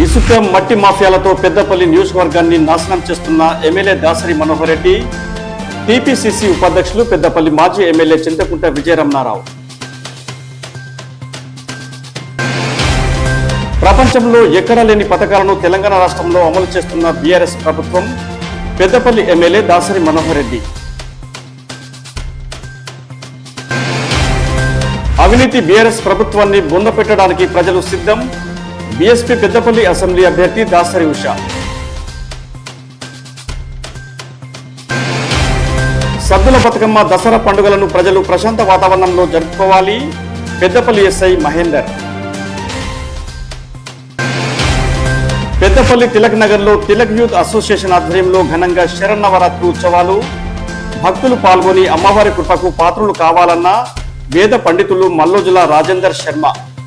ఇసుక మట్టి మాఫియాలతో పెద్దపల్లి నియోజకవర్గాన్ని నాశనం చేస్తున్న ఎమ్మెల్యే దాసరి మనోహర్ రెడ్డి టీపీసీసీ ఉపాధ్యక్షులు పెద్దపల్లి మాజీ ఎమ్మెల్యే చింతకుంట విజయరమణారావు ప్రపంచంలో ఎక్కడా లేని పథకాలను తెలంగాణ రాష్ట్రంలో అమలు చేస్తున్న బీఆర్ఎస్ ప్రభుత్వం పెద్దపల్లి ఎమ్మెల్యే దాసరి మనోహర్ రెడ్డి అవినీతి బీఆర్ఎస్ ప్రభుత్వాన్ని బొందపెట్టడానికి ప్రజలు సిద్ధం బీఎస్పీ పెద్దపల్లి అసెంబ్లీ అభ్యర్థి దాసరి ఉష సద్దుల బతుకమ్మ దసరా పండుగలను ప్రజలు ప్రశాంత వాతావరణంలో జరుపుకోవాలి పెద్దపల్లి ఎస్ఐ మహేందర్ పెద్దపల్లి తిలక్ నగర్ లో తిలక్ యూత్ అసోసియేషన్ ఆధ్వర్యంలో ఘనంగా శరన్నవరాత్రి ఉత్సవాలు భక్తులు పాల్గొని అమ్మవారి కృపకు పాత్రులు కావాలన్న వేద పండితులు మల్లోజుల రాజేందర్ శర్మ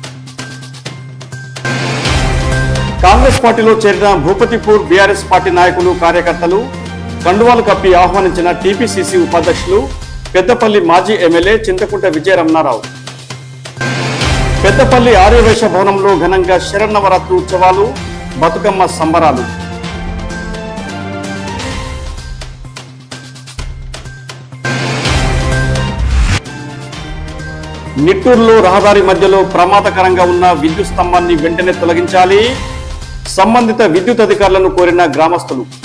కాంగ్రెస్ పార్టీలో చేరిన భూపతిపూర్ బీఆర్ఎస్ పార్టీ నాయకులు కార్యకర్తలు కండువాలు కప్పి ఆహ్వానించిన టీపీసీసీ ఉపాధ్యక్షులు పెద్దపల్లి మాజీ ఎమ్మెల్యే చింతకుంట విజయరమణారావు పెద్దపల్లి ఆర్యవేశ భవనంలో ఘనంగా శరన్నవరాత్రి ఉత్సవాలు బతుకమ్మ సంబరాలు నిట్టూరులో రహదారి మధ్యలో ప్రమాదకరంగా ఉన్న విద్యుత్ స్తంభాన్ని వెంటనే తొలగించాలి సంబంధిత విద్యుత్ అధికారులను కోరిన గ్రామస్తులు